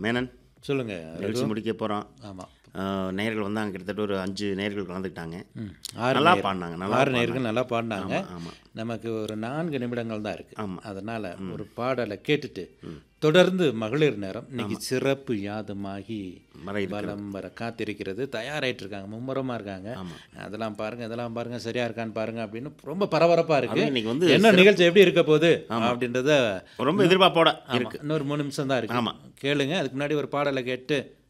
மேனன் சொல்லுங்க நிகழ்ச்சி முடிக்க போகிறோம் ஆமாம் நேயர்கள் வந்தாங்க கிட்டத்தட்ட ஒரு அஞ்சு நேயர்கள் கலந்துக்கிட்டாங்க ம் ஆறு நல்லா நேர்- பாடினாங்க நல்லா ஆறு நேர்கள் நல்லா பாடினாங்க ஆமாம் நமக்கு ஒரு நான்கு நிமிடங்கள் தான் இருக்கு ஆமா. அதனால ஒரு பாடலை கேட்டுட்டு தொடர்ந்து மகளிர் நேரம் இன்னைக்கு சிறப்பு யாதுமாகி வர இருக்கு பலம் வர காத்திருக்கிறது தயாராயிட்டு இருக்காங்க மும்முரமா இருக்காங்க அதெல்லாம் பாருங்க இதெல்லாம் பாருங்க சரியா இருக்கான்னு பாருங்க அப்படின்னு ரொம்ப பரபரப்பா இருக்கு அதுவும் இன்னைக்கு வந்து என்ன நிகழ்ச்சி எப்படி இருக்க போகுது அப்படின்றத ரொம்ப எதிர்பார்ப்போட ஆமா, இன்னொரு மூணு நிமிஷம் தான் இருக்கு ஆமா. கேளுங்க அதுக்கு முன்னாடி ஒரு பாடலை கேட்டு